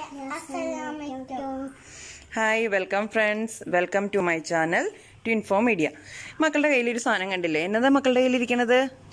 Hi welcome friends welcome to my channel to inform media മക്കളുടെ കയ്യിൽ ഒരു സാധനം കണ്ടില്ലേ എന്നതാ മക്കളുടെ കയ്യിലിരിക്കണത്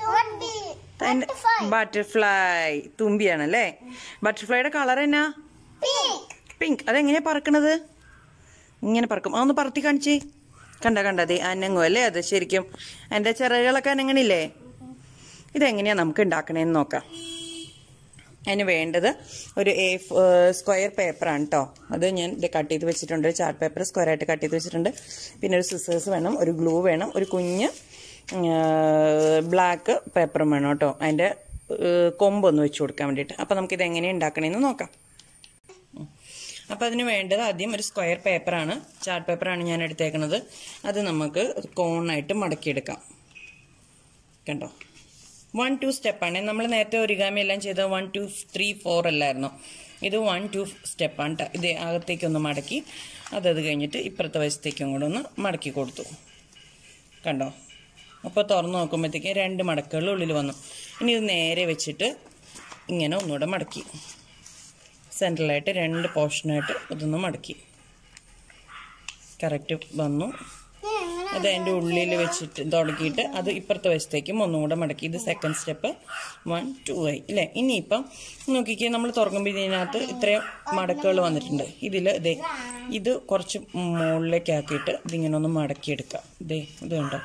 ബട്ടർഫ്ലൈ തുമ്പിയാണല്ലേ ബട്ടർഫ്ലൈയുടെ കളർ എന്നാ പിങ്ക് അതെങ്ങനെയാ പറക്കണത് ഇങ്ങനെ പറക്കും അതൊന്ന് പറത്തി കാണിച്ചേ കണ്ട കണ്ട അതെ അനങ്ങും അല്ലേ അത് ശരിക്കും എൻ്റെ ചിറകുകളൊക്കെ അനങ്ങണില്ലേ ഇതെങ്ങനെയാ നമുക്ക് ഉണ്ടാക്കണേന്ന് നോക്കാം അതിന് വേണ്ടത് ഒരു എ സ്ക്വയർ പേപ്പറാണ് കേട്ടോ അത് ഞാൻ ഇത് കട്ട് ചെയ്ത് വെച്ചിട്ടുണ്ട് ചാർട്ട് പേപ്പർ സ്ക്വയർ ആയിട്ട് കട്ട് ചെയ്ത് വെച്ചിട്ടുണ്ട് പിന്നെ ഒരു സിസേഴ്സ് വേണം ഒരു ഗ്ലൂ വേണം ഒരു കുഞ്ഞ് ബ്ലാക്ക് പേപ്പറും വേണം കേട്ടോ അതിൻ്റെ കൊമ്പൊന്ന് വെച്ച് കൊടുക്കാൻ വേണ്ടിയിട്ട് അപ്പോൾ നമുക്കിത് എങ്ങനെ ഉണ്ടാക്കണമെന്ന് നോക്കാം അപ്പോൾ അതിന് വേണ്ടത് ആദ്യം ഒരു സ്ക്വയർ പേപ്പറാണ് ചാർട്ട് പേപ്പറാണ് ഞാൻ എടുത്തേക്കുന്നത് അത് നമുക്ക് കോണായിട്ട് മടക്കിയെടുക്കാം കണ്ടോ വൺ ടു സ്റ്റെപ്പാണ് നമ്മൾ നേരത്തെ ഒരിഗാമി എല്ലാം ചെയ്തത് വൺ ടു ത്രീ ഫോർ അല്ലായിരുന്നു ഇത് വൺ ടു സ്റ്റെപ്പാണ് ട്ടോ. ഇത് അകത്തേക്കൊന്ന് മടക്കി അതത് കഴിഞ്ഞിട്ട് ഇപ്പുറത്തെ വശത്തേക്കും കൂടെ ഒന്ന് മടക്കി കൊടുത്തു കണ്ടോ അപ്പോൾ തുറന്ന് നോക്കുമ്പോഴത്തേക്ക് രണ്ട് മടക്കുകൾ ഉള്ളിൽ വന്നു ഇനി ഇത് നേരെ വെച്ചിട്ട് ഇങ്ങനെ ഒന്നുകൂടെ മടക്കി സെൻട്രലായിട്ട് രണ്ട് പോർഷനായിട്ട് ഇതൊന്ന് മടക്കി കറക്റ്റ് വന്നു അത് അതിൻ്റെ ഉള്ളിൽ വെച്ചിട്ട് തുടക്കിയിട്ട് അത് ഇപ്പുറത്തെ വശത്തേക്കും ഒന്നും കൂടെ മടക്കി ഇത് സെക്കൻഡ് സ്റ്റെപ്പ് വൺ ടു ആയി അല്ലേ ഇനിയിപ്പം നോക്കിക്കേ നമ്മൾ തുറക്കുമ്പോൾ ഇതിനകത്ത് ഇത്രയും മടക്കുകൾ വന്നിട്ടുണ്ട് ഇതിൽ ഇതേ ഇത് കുറച്ച് മുകളിലേക്ക് ആക്കിയിട്ട് ഇതിങ്ങനെ ഒന്ന് മടക്കിയെടുക്കാം ഇതേ ഇത് കണ്ടോ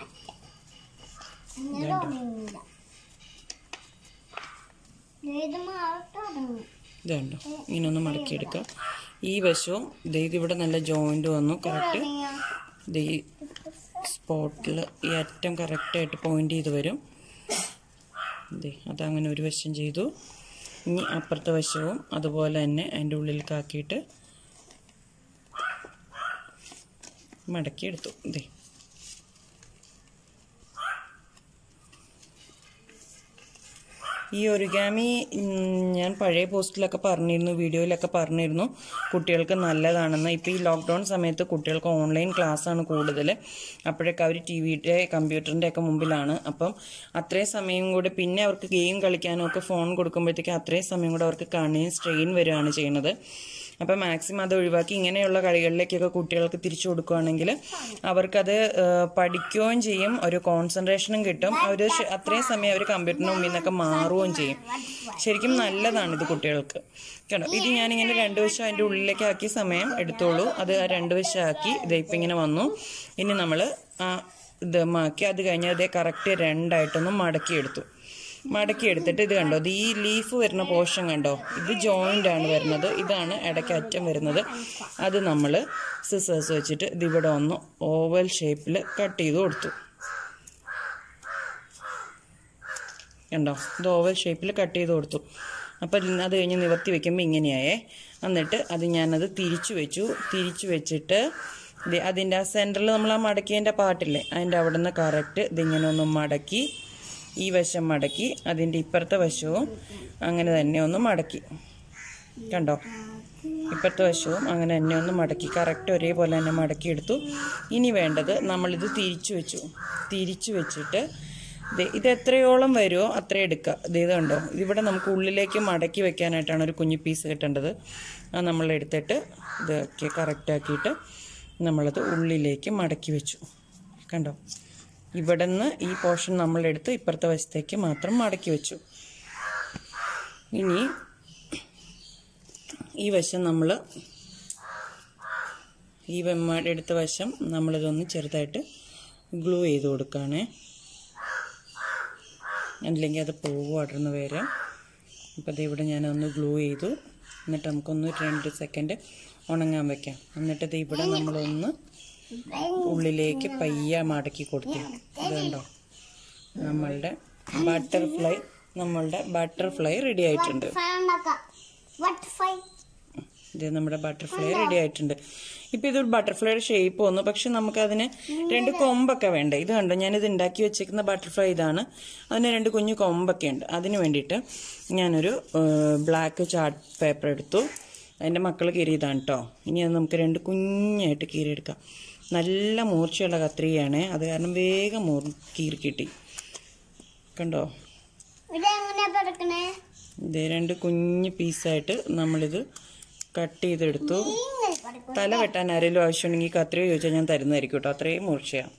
ഇത് കണ്ടോ ഇങ്ങനെ ഒന്ന് മടക്കിയെടുക്കാം ഈ വശവും ദേ ഇതിവിടെ നല്ല ജോയിന്റ് വന്നു കറക്റ്റ് ദേ ഈ സ്പോട്ടിൽ ഈ അറ്റം കറക്റ്റായിട്ട് പോയിന്റ് ചെയ്ത് വരും ദേ അതങ്ങനെ ഒരു വശം ചെയ്തു ഇനി അപ്പുറത്തെ വശവും അതുപോലെ തന്നെ അതിൻ്റെ ഉള്ളിലേക്കാക്കിയിട്ട് മടക്കിയെടുത്തു ദേ ഈ ഒരിഗാമി ഞാൻ പഴയ പോസ്റ്റിലൊക്കെ പറഞ്ഞിരുന്നു വീഡിയോയിലൊക്കെ പറഞ്ഞിരുന്നു കുട്ടികൾക്ക് നല്ലതാണെന്ന് ഇപ്പോൾ ഈ ലോക്ക്ഡൗൺ സമയത്ത് കുട്ടികൾക്ക് ഓൺലൈൻ ക്ലാസ്സാണ് കൂടുതൽ അപ്പോഴൊക്കെ അവർ ടി വിയുടെ കമ്പ്യൂട്ടറിൻ്റെ ഒക്കെ മുമ്പിലാണ് അപ്പം അത്രയും സമയം കൂടെ പിന്നെ അവർക്ക് ഗെയിം കളിക്കാനും ഒക്കെ ഫോൺ കൊടുക്കുമ്പോഴത്തേക്ക് അത്രയും സമയം കൂടെ അവർക്ക് കണ്ണിന് സ്ട്രെയിൻ വരികയാണ് ചെയ്യുന്നത് അപ്പം മാക്സിമം അത് ഒഴിവാക്കി ഇങ്ങനെയുള്ള കളികളിലേക്കൊക്കെ കുട്ടികൾക്ക് തിരിച്ചു കൊടുക്കുകയാണെങ്കിൽ അവർക്കത് ഏഹ്, പഠിക്കുകയും ചെയ്യും ഒരു കോൺസെൻട്രേഷനും കിട്ടും അവർ അത്രയും സമയം അവർ കമ്പ്യൂട്ടറിന് മുമ്പിൽ നിന്നൊക്കെ മാറുകയും ചെയ്യും ശരിക്കും നല്ലതാണ് ഇത് കുട്ടികൾക്ക് കേട്ടോ ഇത് ഞാനിങ്ങനെ രണ്ട് വശം അതിൻ്റെ ഉള്ളിലേക്ക് ആക്കിയ സമയം എടുത്തോളൂ അത് ആ രണ്ട് വശം ആക്കി ഇത് ഇപ്പം ഇങ്ങനെ വന്നു ഇനി നമ്മൾ ആ ഇത് മാക്കി അത് കഴിഞ്ഞ് അതേ കറക്റ്റ് രണ്ടായിട്ടൊന്ന് മടക്കിയെടുത്തു മടക്കി എടുത്തിട്ട് ഇത് കണ്ടോ ഇത് ഈ ലീഫ് വരുന്ന പോർഷൻ കണ്ടോ ഇത് ജോയിന്റ് ആണ് വരുന്നത് ഇതാണ് ഇടയ്ക്ക് അറ്റം വരുന്നത് അത് നമ്മൾ സിസേഴ്സ് വെച്ചിട്ട് ഇത് ഇവിടെ ഒന്ന് ഓവൽ ഷേപ്പിൽ കട്ട് ചെയ്ത് കൊടുത്തു കണ്ടോ ഇത് ഓവൽ ഷേപ്പിൽ കട്ട് ചെയ്ത് കൊടുത്തു അപ്പോൾ അത് കഴിഞ്ഞ് നിവർത്തി വെക്കുമ്പോൾ ഇങ്ങനെയായേ എന്നിട്ട് അത് ഞാനത് തിരിച്ചു വെച്ചു തിരിച്ചു വെച്ചിട്ട് ദേ അതിൻ്റെ ആ സെൻറ്ററിൽ നമ്മൾ ആ മടക്കിയതിൻ്റെ പാട്ടില്ലേ അതിൻ്റെ അവിടെ നിന്ന് കറക്റ്റ് ഇതിങ്ങനെ ഒന്ന് മടക്കി ഈ വശം മടക്കി അതിൻ്റെ ഇപ്പുറത്തെ വശവും അങ്ങനെ തന്നെ ഒന്ന് മടക്കി കണ്ടോ ഇപ്പുറത്തെ വശവും അങ്ങനെ തന്നെ ഒന്ന് മടക്കി കറക്റ്റ് ഒരേപോലെ തന്നെ മടക്കി എടുത്തു ഇനി വേണ്ടത് നമ്മളിത് തിരിച്ചു വെച്ചു തിരിച്ചു വെച്ചിട്ട് ദേ ഇത് എത്രയോളം വരുമോ അത്ര എടുക്കുക ഇത് ഇത് കണ്ടോ ഇവിടെ നമുക്ക് ഉള്ളിലേക്ക് മടക്കി വെക്കാനായിട്ടാണ് ഒരു കുഞ്ഞു പീസ് കിട്ടേണ്ടത് അത് നമ്മൾ എടുത്തിട്ട് ഇതൊക്കെ കറക്റ്റ് ആക്കിയിട്ട് നമ്മളത് ഉള്ളിലേക്ക് മടക്കി വെച്ചു കണ്ടോ ഇവിടെ നിന്ന് ഈ പോർഷൻ നമ്മളെടുത്ത് ഇപ്പുറത്തെ വശത്തേക്ക് മാത്രം മടക്കി വെച്ചു ഇനി ഈ വശം നമ്മൾ ഈ വെമ്മ എടുത്ത വശം നമ്മളിതൊന്ന് ചെറുതായിട്ട് ഗ്ലൂ ചെയ്ത് കൊടുക്കുകയാണേ അല്ലെങ്കിൽ അത് പോകും അടർന്ന് വരാം അപ്പോൾ അത് ഇവിടെ ഞാനൊന്ന് ഗ്ലൂ ചെയ്തു എന്നിട്ട് നമുക്കൊന്ന് രണ്ട് സെക്കൻഡ് ഉണങ്ങാൻ വെക്കാം എന്നിട്ട് ഇത് ഇവിടെ നമ്മളൊന്ന് ഉള്ളിലേക്ക് പയ്യ മടക്കി കൊടുത്തു ഇതുണ്ടോ നമ്മളുടെ ബട്ടർഫ്ലൈ നമ്മളുടെ ബട്ടർഫ്ലൈ റെഡി ആയിട്ടുണ്ട് ഇത് നമ്മുടെ ബട്ടർഫ്ലൈ റെഡി ആയിട്ടുണ്ട് ഇപ്പൊ ഇതൊരു ബട്ടർഫ്ലൈയുടെ ഷേപ്പ് വന്നു പക്ഷെ നമുക്കതിന് രണ്ട് കൊമ്പൊക്കെ വേണ്ട ഇത് കണ്ടോ ഞാനിത് ഉണ്ടാക്കി വെച്ചേക്കുന്ന ബട്ടർഫ്ലൈ ഇതാണ് അതിന് രണ്ട് കുഞ്ഞു കൊമ്പൊക്കെ ഉണ്ട് അതിന് വേണ്ടിയിട്ട് ഞാനൊരു ബ്ലാക്ക് ചാർട്ട് പേപ്പർ എടുത്തു അതിൻ്റെ മക്കൾ കീറിയതാണ് കേട്ടോ ഇനി അത് നമുക്ക് രണ്ട് കുഞ്ഞായിട്ട് കീറിയെടുക്കാം നല്ല മൂർച്ചയുള്ള കത്രികയാണ് അത് കാരണം വേഗം മൂർ കീറി കിട്ടി കണ്ടോ ഇതെങ്ങനെ പറക്കണേ ഇത് രണ്ട് കുഞ്ഞ് പീസായിട്ട് നമ്മളിത് കട്ട് ചെയ്തെടുത്തു തല വെട്ടാൻ ആരെങ്കിലും ആവശ്യമുണ്ടെങ്കിൽ കത്രിക ചോദിച്ചാൽ ഞാൻ തരുന്നതായിരിക്കും കേട്ടോ അത്രയും മൂർച്ചയാണ്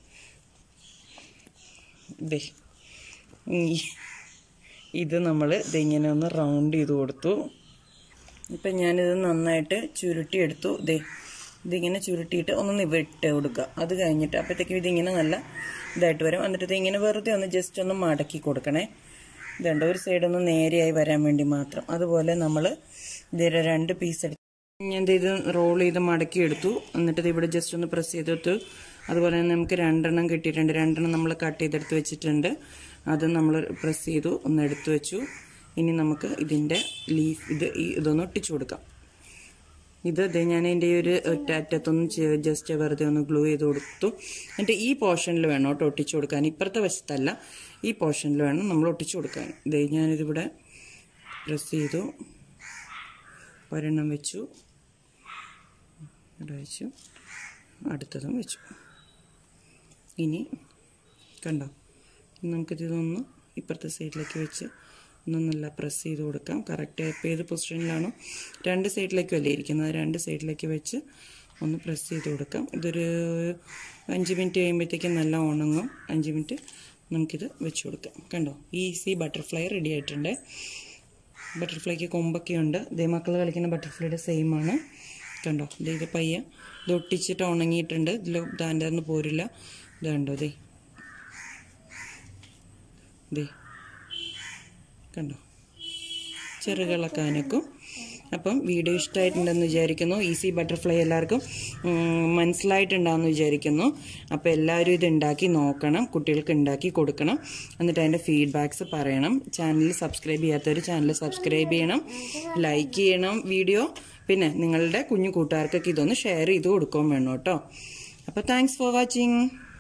ദേ ഈ- ഇത് നമ്മൾ ഇതിങ്ങനെ ഒന്ന് റൗണ്ട് ചെയ്ത് കൊടുത്തു ഇപ്പം ഞാനിത് നന്നായിട്ട് ചുരുട്ടിയെടുത്തു ദേ ഇതിങ്ങനെ ചുരുട്ടിയിട്ട് ഒന്ന് നിവിട്ട് കൊടുക്കുക അത് കഴിഞ്ഞിട്ട് അപ്പോഴത്തേക്കും ഇതിങ്ങനെ നല്ല ഇതായിട്ട് വരും എന്നിട്ട് ഇത് ഇങ്ങനെ വെറുതെ ഒന്ന് ജസ്റ്റ് ഒന്ന് മടക്കി കൊടുക്കണേ ഇതുണ്ട് ഒരു സൈഡ് ഒന്ന് നേരെയായി വരാൻ വേണ്ടി മാത്രം അതുപോലെ നമ്മൾ ഇതിൻ്റെ രണ്ട് പീസ് എടുത്ത് ഞാൻ ദേ ഇത് റോൾ ചെയ്ത് മടക്കി എടുത്തു എന്നിട്ട് ഇത് ഇവിടെ ജസ്റ്റ് ഒന്ന് പ്രസ് ചെയ്തെടുത്തു അതുപോലെ തന്നെ നമുക്ക് രണ്ടെണ്ണം കിട്ടിയിട്ടുണ്ട് രണ്ടെണ്ണം നമ്മൾ കട്ട് ചെയ്തെടുത്ത് വെച്ചിട്ടുണ്ട് അത് നമ്മൾ പ്രസ് ചെയ്തു ഒന്ന് എടുത്തു വെച്ചു ഇനി നമുക്ക് ഇതിൻ്റെ ലീഫ് ഇത് ഈ ഇതൊന്ന് ഒട്ടിച്ചു കൊടുക്കാം ഇത് ദേ ഞാൻ എൻ്റെ ഈ ഒരു ഒറ്റ അറ്റത്തൊന്ന് ചെ- ജസ്റ്റ് വെറുതെ ഒന്ന് ഗ്ലൂ ചെയ്ത് കൊടുത്തു എന്നിട്ട് ഈ പോർഷനിൽ വേണം കേട്ടോ ഒട്ടിച്ചു കൊടുക്കാൻ ഇപ്പുറത്തെ വശത്തല്ല ഈ പോർഷനിൽ വേണം നമ്മൾ ഒട്ടിച്ചു കൊടുക്കാൻ ദേ ഞാനിതിവിടെ പ്രസ് ചെയ്തു ഒരെണ്ണം വെച്ചു ഇവിടെ വെച്ചു അടുത്തതും വെച്ചു ഇനി കണ്ടോ ഇനി നമുക്കിതൊന്ന് ഇപ്പുറത്തെ സൈഡിലേക്ക് വെച്ച് ഒന്ന് നല്ല പ്രസ് ചെയ്ത് കൊടുക്കാം കറക്റ്റ് ഇപ്പോൾ ഏത് പൊസിഷനിലാണോ രണ്ട് സൈഡിലേക്കും അല്ലേ ഇരിക്കുന്നത് രണ്ട് സൈഡിലേക്ക് വെച്ച് ഒന്ന് പ്രസ് ചെയ്ത് കൊടുക്കാം ഇതൊരു അഞ്ച് മിനിറ്റ് കഴിയുമ്പോഴത്തേക്കും നല്ല ഉണങ്ങും അഞ്ച് മിനിറ്റ് നമുക്കിത് വെച്ച് കൊടുക്കാം കണ്ടോ ഈസി ബട്ടർഫ്ലൈ റെഡി ആയിട്ടുണ്ട് ബട്ടർഫ്ലൈക്ക് കൊമ്പൊക്കെ ഉണ്ട് ഇതേ മക്കൾ കളിക്കുന്ന ബട്ടർഫ്ലൈയുടെ സെയിം ആണ് കണ്ടോ ഇത് ഇത് പയ്യെ ഇത് ഒട്ടിച്ചിട്ട് ഉണങ്ങിയിട്ടുണ്ട് ഇതിൽ ദാൻ്റെ ഒന്നും പോരില്ല ഇത് കണ്ടോ ദേ ദേ കണ്ടോ ചെറുകളൊക്കെ അനക്കും അപ്പം വീഡിയോ ഇഷ്ടമായിട്ടുണ്ടെന്ന് വിചാരിക്കുന്നു ഈസി ബട്ടർഫ്ലൈ എല്ലാവർക്കും ഉം, മനസ്സിലായിട്ടുണ്ടാകുമെന്ന് വിചാരിക്കുന്നു അപ്പോൾ എല്ലാവരും ഇത് ഉണ്ടാക്കി നോക്കണം കുട്ടികൾക്ക് ഉണ്ടാക്കി കൊടുക്കണം എന്നിട്ട് അതിൻ്റെ ഫീഡ്ബാക്ക്സ് പറയണം ചാനൽ സബ്സ്ക്രൈബ് ചെയ്യാത്തവർ ചാനൽ സബ്സ്ക്രൈബ് ചെയ്യണം ലൈക്ക് ചെയ്യണം വീഡിയോ പിന്നെ നിങ്ങളുടെ കുഞ്ഞു കൂട്ടുകാർക്കൊക്കെ ഇതൊന്ന് ഷെയർ ചെയ്ത് കൊടുക്കുകയും വേണം കേട്ടോ അപ്പോൾ താങ്ക്സ് ഫോർ വാച്ചിങ്